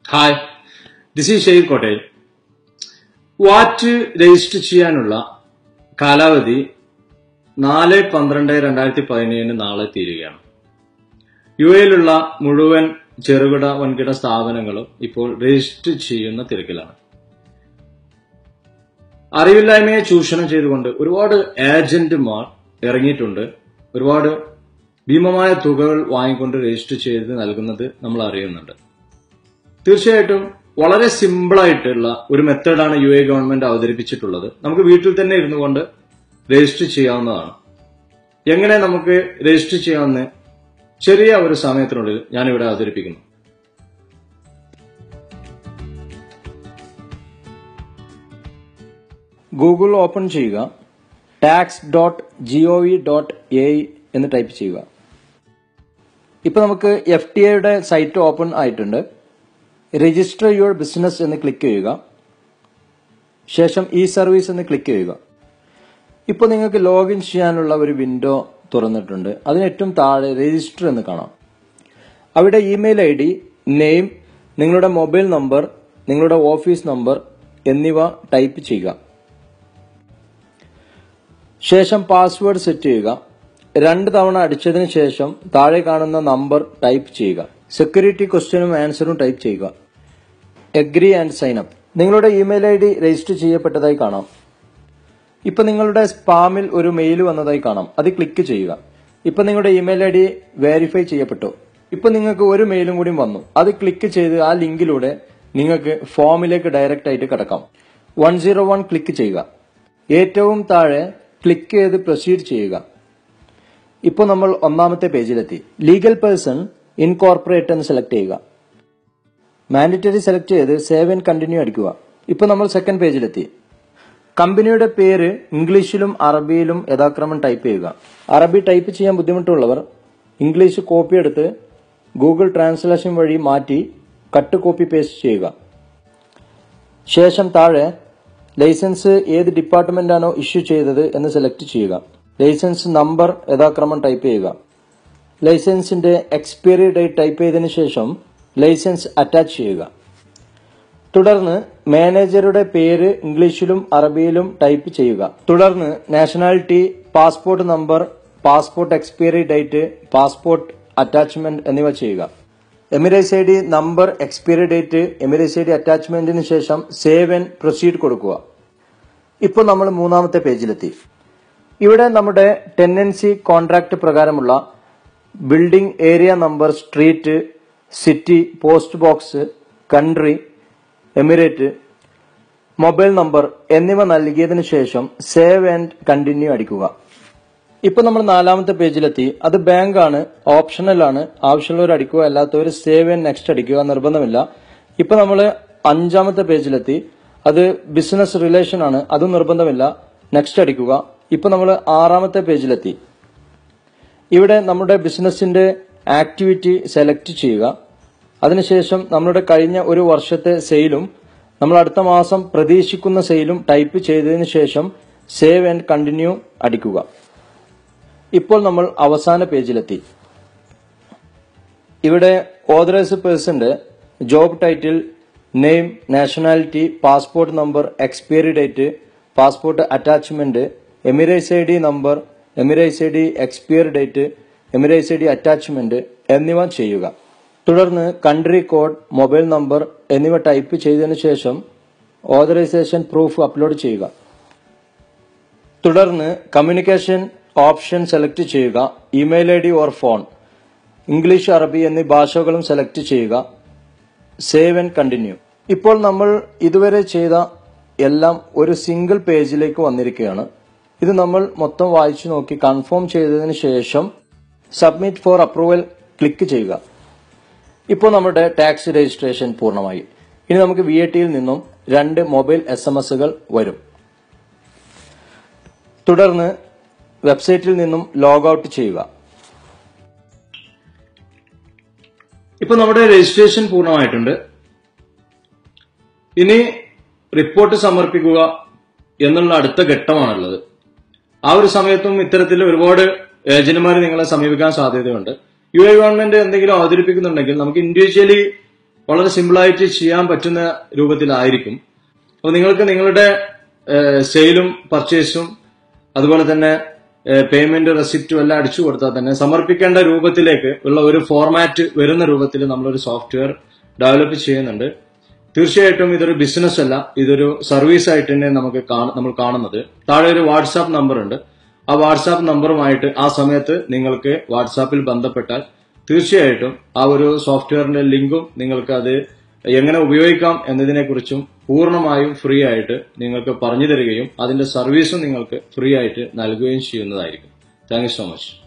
hi this is Sheikh കോട്ടയിൽ വാറ്റ് register ചെയ്യാനുള്ള കാലാവധി നാല് പന്ത്രണ്ട് രണ്ടായിരത്തി പതിനേഴിന് നാളെ തീരുകയാണ് യു എയിലുള്ള മുഴുവൻ ചെറുകിട വൻകിട സ്ഥാപനങ്ങളും ഇപ്പോൾ രജിസ്റ്റർ ചെയ്യുന്ന തിരക്കിലാണ് അറിവില്ലായ്മയെ ചൂഷണം ചെയ്തുകൊണ്ട് ഒരുപാട് ഏജന്റുമാർ ഇറങ്ങിയിട്ടുണ്ട് ഒരുപാട് ഭീമമായ തുകകൾ വാങ്ങിക്കൊണ്ട് രജിസ്റ്റർ ചെയ്ത് നൽകുന്നത് നമ്മൾ അറിയുന്നുണ്ട് തീർച്ചയായിട്ടും വളരെ സിമ്പിൾ ആയിട്ടുള്ള ഒരു മെത്തേഡാണ് യു എ ഗവൺമെന്റ് അവതരിപ്പിച്ചിട്ടുള്ളത് നമുക്ക് വീട്ടിൽ തന്നെ ഇരുന്നു കൊണ്ട് രജിസ്റ്റർ ചെയ്യാവുന്നതാണ് എങ്ങനെ നമുക്ക് രജിസ്റ്റർ ചെയ്യാമെന്ന് ചെറിയ ഒരു സമയത്തിനുള്ളിൽ ഞാനിവിടെ അവതരിപ്പിക്കുന്നു ഗൂഗിൾ ഓപ്പൺ ചെയ്യുക tax dot G O V dot A എന്ന് ടൈപ്പ് ചെയ്യുക ഇപ്പൊ നമുക്ക് എഫ് ടി ഐയുടെ സൈറ്റ് ഓപ്പൺ ആയിട്ടുണ്ട് രജിസ്റ്റർ യുവർ ബിസിനസ് എന്ന് ക്ലിക്ക് ചെയ്യുക ശേഷം ഇ സർവീസ് എന്ന് ക്ലിക്ക് ചെയ്യുക ഇപ്പോൾ നിങ്ങൾക്ക് ലോഗിൻ ചെയ്യാനുള്ള ഒരു വിൻഡോ തുറന്നിട്ടുണ്ട് അതിന് ഏറ്റവും താഴെ രജിസ്റ്റർ എന്ന് കാണാം അവിടെ ഇമെയിൽ ഐ ഡി നെയിം നിങ്ങളുടെ മൊബൈൽ നമ്പർ നിങ്ങളുടെ ഓഫീസ് നമ്പർ എന്നിവ ടൈപ്പ് ചെയ്യുക ശേഷം പാസ്വേഡ് സെറ്റ് ചെയ്യുക രണ്ട് തവണ അടിച്ചതിന് ശേഷം താഴെ കാണുന്ന നമ്പർ ടൈപ്പ് ചെയ്യുക സെക്യൂരിറ്റി ക്വസ്റ്റ്യനും ആൻസറും ടൈപ്പ് ചെയ്യുക എഗ്രി ആൻഡ് സൈൻ അപ്പ് നിങ്ങളുടെ ഇമെയിൽ ഐ ഡി രജിസ്റ്റർ ചെയ്യപ്പെട്ടതായി കാണാം ഇപ്പൊ നിങ്ങളുടെ സ്പാമിൽ ഒരു മെയിൽ വന്നതായി കാണാം അത് ക്ലിക്ക് ചെയ്യുക ഇപ്പൊ നിങ്ങളുടെ ഇമെയിൽ ഐ ഡി വെരിഫൈ ചെയ്യപ്പെട്ടു ഇപ്പൊ നിങ്ങൾക്ക് ഒരു മെയിലും കൂടി വന്നു അത് ക്ലിക്ക് ചെയ്ത് ആ ലിങ്കിലൂടെ നിങ്ങൾക്ക് ഫോമിലേക്ക് ഡയറക്റ്റ് ആയിട്ട് കിടക്കാം വൺ സീറോ വൺ ക്ലിക്ക് ചെയ്യുക ഏറ്റവും താഴെ ക്ലിക്ക് ചെയ്ത് പ്രൊസീഡ് ചെയ്യുക ഇപ്പോൾ നമ്മൾ ഒന്നാമത്തെ പേജിലെത്തി ലീഗൽ പേഴ്സൺ ഇൻകോർപ്പറേറ്റ് എന്ന് സെലക്ട് ചെയ്യുക മാൻഡറ്ററി സെലക്ട് ചെയ്ത് സേവ് ആൻഡ് കണ്ടിന്യൂ അടിക്കുക ഇപ്പോൾ നമ്മൾ സെക്കൻഡ് പേജിലെത്തി കമ്പനിയുടെ പേര് ഇംഗ്ലീഷിലും അറബിയിലും യഥാക്രമം ടൈപ്പ് ചെയ്യുക അറബി ടൈപ്പ് ചെയ്യാൻ ബുദ്ധിമുട്ടുള്ളവർ ഇംഗ്ലീഷ് കോപ്പി എടുത്ത് ഗൂഗിൾ ട്രാൻസ്ലേഷൻ വഴി മാറ്റി കട്ട് കോപ്പി പേസ്റ്റ് ചെയ്യുക ശേഷം താഴെ ലൈസൻസ് ഏത് ഡിപ്പാർട്ട്മെന്റാണോ ഇഷ്യൂ ചെയ്തത് എന്ന് സെലക്ട് ചെയ്യുക ലൈസൻസ് നമ്പർ യഥാക്രമം ടൈപ്പ് ചെയ്യുക ലൈസൻസിന്റെ എക്സ്പയറി ഡേറ്റ് ടൈപ്പ് ചെയ്തതിനു ശേഷം ലൈസൻസ് അറ്റാച്ച് ചെയ്യുക തുടർന്ന് മാനേജറുടെ പേര് ഇംഗ്ലീഷിലും അറബിയിലും ടൈപ്പ് ചെയ്യുക തുടർന്ന് nationality passport number passport expiry date passport attachment എന്നിവ ചെയ്യുക Emirates I D number expiry date Emirates I D അറ്റാച്ച്മെന്റിന് ശേഷം സേവ് ആൻഡ് പ്രൊസീഡ് കൊടുക്കുക ഇപ്പോൾ നമ്മൾ മൂന്നാമത്തെ പേജിലെത്തി ഇവിടെ നമ്മുടെ ടെന്നൻസി കോൺട്രാക്ട് പ്രകാരമുള്ള building area number street city post box country emirate mobile number എന്നിവ നൽകിയതിനു ശേഷം സേവ് ആൻഡ് കണ്ടിന്യൂ അടിക്കുക ഇപ്പൊ നമ്മൾ നാലാമത്തെ പേജിലെത്തി അത് ബാങ്ക് ആണ് ഓപ്ഷണൽ ആണ് ആവശ്യമുള്ളവർ അടിക്കുക അല്ലാത്തവർ സേവ് ആൻഡ് നെക്സ്റ്റ് അടിക്കുക നിർബന്ധമില്ല ഇപ്പൊ നമ്മൾ അഞ്ചാമത്തെ പേജിലെത്തി അത് ബിസിനസ് റിലേഷൻ ആണ് അതും നിർബന്ധമില്ല നെക്സ്റ്റ് അടിക്കുക ഇപ്പൊ നമ്മൾ ആറാമത്തെ പേജിലെത്തി ഇവിടെ നമ്മുടെ ബിസിനസിന്റെ ആക്ടിവിറ്റി സെലക്ട് ചെയ്യുക അതിനുശേഷം നമ്മുടെ കഴിഞ്ഞ ഒരു വർഷത്തെ സെയിലും നമ്മൾ അടുത്ത മാസം പ്രതീക്ഷിക്കുന്ന സെയിലും ടൈപ്പ് ചെയ്തതിനു ശേഷം സേവ് ആൻഡ് കണ്ടിന്യൂ അടിക്കുക ഇപ്പോൾ നമ്മൾ അവസാന പേജിലെത്തി ഇവിടെ ഓതറൈസ് പേഴ്സന്റെ job title name nationality passport number expiry date passport attachment Emirates I D number Emirates I D expiry date Emirates I D attachment എന്നിവ ചെയ്യുക തുടർന്ന് കൺട്രി കോഡ് മൊബൈൽ നമ്പർ എന്നിവ ടൈപ്പ് ചെയ്തതിനു ശേഷം ഓതറൈസേഷൻ പ്രൂഫ് അപ്ലോഡ് ചെയ്യുക തുടർന്ന് communication option select ചെയ്യുക email I D or phone English അറബി എന്നീ ഭാഷകളും സെലക്ട് ചെയ്യുക സേവ് ആൻഡ് കണ്ടിന്യൂ ഇപ്പോൾ നമ്മൾ ഇതുവരെ ചെയ്ത എല്ലാം ഒരു സിംഗിൾ പേജിലേക്ക് വന്നിരിക്കുകയാണ് ഇത് നമ്മൾ മൊത്തം വായിച്ചു നോക്കി കൺഫേം ചെയ്തതിനു ശേഷം സബ്മിറ്റ് ഫോർ അപ്രൂവൽ ക്ലിക്ക് ചെയ്യുക ഇപ്പോൾ നമ്മുടെ ടാക്സ് രജിസ്ട്രേഷൻ പൂർണ്ണമായി ഇനി നമുക്ക് വി എ ടിയിൽ നിന്നും രണ്ട് മൊബൈൽ എസ് എം എസുകൾ വരും തുടർന്ന് വെബ്സൈറ്റിൽ നിന്നും ലോഗ് ഔട്ട് ചെയ്യുക ഇപ്പൊ നമ്മുടെ രജിസ്ട്രേഷൻ പൂർണ്ണമായിട്ടുണ്ട് ഇനി റിപ്പോർട്ട് സമർപ്പിക്കുക എന്നുള്ള അടുത്ത ഘട്ടമാണുള്ളത് ആ ഒരു സമയത്തും ഇത്തരത്തിൽ ഒരുപാട് ഏജന്റുമാർ നിങ്ങളെ സമീപിക്കാൻ സാധ്യതയുണ്ട് യു എ ഗവൺമെന്റ് എന്തെങ്കിലും അവതരിപ്പിക്കുന്നുണ്ടെങ്കിൽ നമുക്ക് ഇൻഡിവിജ്വലി വളരെ സിമ്പിളായിട്ട് ചെയ്യാൻ പറ്റുന്ന രൂപത്തിലായിരിക്കും അപ്പോൾ നിങ്ങൾക്ക് നിങ്ങളുടെ സെയിലും പർച്ചേസും അതുപോലെ തന്നെ പേയ്മെന്റ് റെസിപ്റ്റും എല്ലാം അടിച്ചു കൊടുത്താൽ തന്നെ സമർപ്പിക്കേണ്ട രൂപത്തിലേക്ക് ഉള്ള ഒരു ഫോർമാറ്റ് വരുന്ന രൂപത്തിൽ നമ്മളൊരു സോഫ്റ്റ്വെയർ ഡെവലപ്പ് ചെയ്യുന്നുണ്ട് തീർച്ചയായിട്ടും ഇതൊരു ബിസിനസ് അല്ല ഇതൊരു സർവീസ് ആയിട്ട് തന്നെ നമുക്ക് കാണ- നമ്മൾ കാണുന്നത് താഴെ ഒരു വാട്സാപ്പ് നമ്പർ ഉണ്ട് ആ വാട്സാപ്പ് നമ്പറുമായിട്ട് ആ സമയത്ത് നിങ്ങൾക്ക് വാട്സാപ്പിൽ ബന്ധപ്പെട്ടാൽ തീർച്ചയായിട്ടും ആ ഒരു സോഫ്റ്റ്വെയറിന്റെ ലിങ്കും നിങ്ങൾക്ക് അത് എങ്ങനെ ഉപയോഗിക്കാം എന്നതിനെക്കുറിച്ചും പൂർണ്ണമായും ഫ്രീ ആയിട്ട് നിങ്ങൾക്ക് പറഞ്ഞു തരികയും അതിന്റെ സർവീസും നിങ്ങൾക്ക് ഫ്രീ ആയിട്ട് നൽകുകയും ചെയ്യുന്നതായിരിക്കും താങ്ക് യു സോ മച്ച്